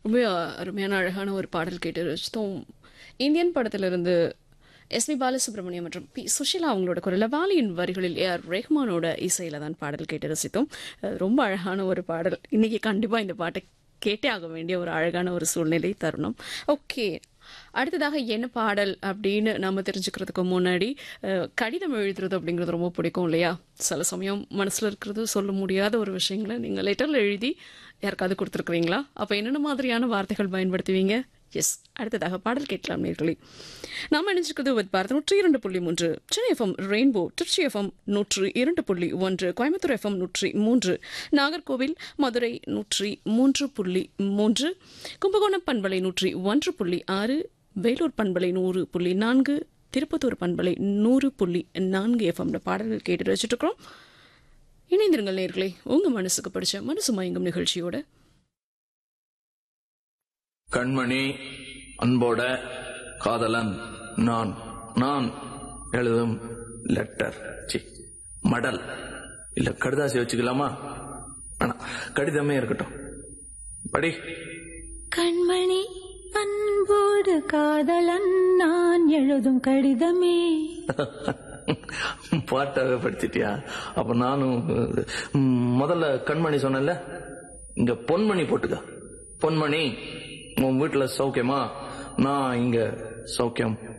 ரொம்ப அருமையான அழகான ஒரு பாடல் கேட்டு ரசித்தோம் இந்தியன் படத்திலிருந்து எஸ் பி பாலசுப்ரமணியம் மற்றும் பி சுஷிலா அவங்களோட குரல வாலியின் வரிகளில் ஏ ஆர் ரெஹ்மானோட இசையில தான் பாடல் கேட்டு ரசித்தோம் அஹ் ரொம்ப அழகான ஒரு பாடல் இன்னைக்கு கண்டிப்பா இந்த பாட்டை கேட்டே ஆக வேண்டிய ஒரு அழகான ஒரு சூழ்நிலை தருணம் ஓகே அடுத்ததாக என்ன பாடல் அப்படின்னு நம்ம தெரிஞ்சுக்கிறதுக்கு முன்னாடி அஹ், கடிதம் எழுதுறது அப்படிங்கிறது ரொம்ப பிடிக்கும் இல்லையா சில சமயம் மனசுல இருக்கிறது சொல்ல முடியாத ஒரு விஷயங்களை நீங்க லெட்டர்ல எழுதி யாருக்காவது கொடுத்துருக்குறீங்களா அப்ப என்னென்ன மாதிரியான வார்த்தைகள் பயன்படுத்துவீங்க எஸ் அடுத்ததாக பாடல் கேட்கலாம் நேர்களே நாம் நினைச்சிருக்கிறது வித் பாரத் நூற்றி இரண்டு புள்ளி மூன்று Chennai F M rainbow Tiruchi F M நூற்று இரண்டு புள்ளி ஒன்று கோயம்புத்தூர் எஃப்எம் நூற்றி மூன்று நாகர்கோவில் மதுரை நூற்றி மூன்று புள்ளி மூன்று கும்பகோணம் பண்பலை நூற்றி ஒன்று புள்ளி ஆறு வேலூர் பண்பலை நூறு புள்ளி நான்கு திருப்பத்தூர் பண்பலை நூறு புள்ளி நான்கு எஃப்எம்ல பாடல்கள் கேட்டு வச்சுட்டு இருக்கிறோம் இணைந்திருங்கள் நேர்களே உங்க மனசுக்கு பிடிச்ச மனசு மயங்கும் நிகழ்ச்சியோட கண்மணி அன்போட காதலன் நான் நான் எழுதும் லெட்டர் சி மடல் இல்ல கடுதாசி வச்சுக்கலாமா வேணாம் கடிதமே இருக்கட்டும் படி கண்மணி அன்போடு காதலன் நான் எழுதும் கடிதமே பாட்டாவே படிச்சிட்டியா அப்ப நானும் ம், முதல்ல கண்மணி சொன்னேன்ல இங்க பொன்மணி போட்டுக்க பொன்மணி உன் வீட்டுல சௌக்கியமா நான் இங்க சௌக்கியம்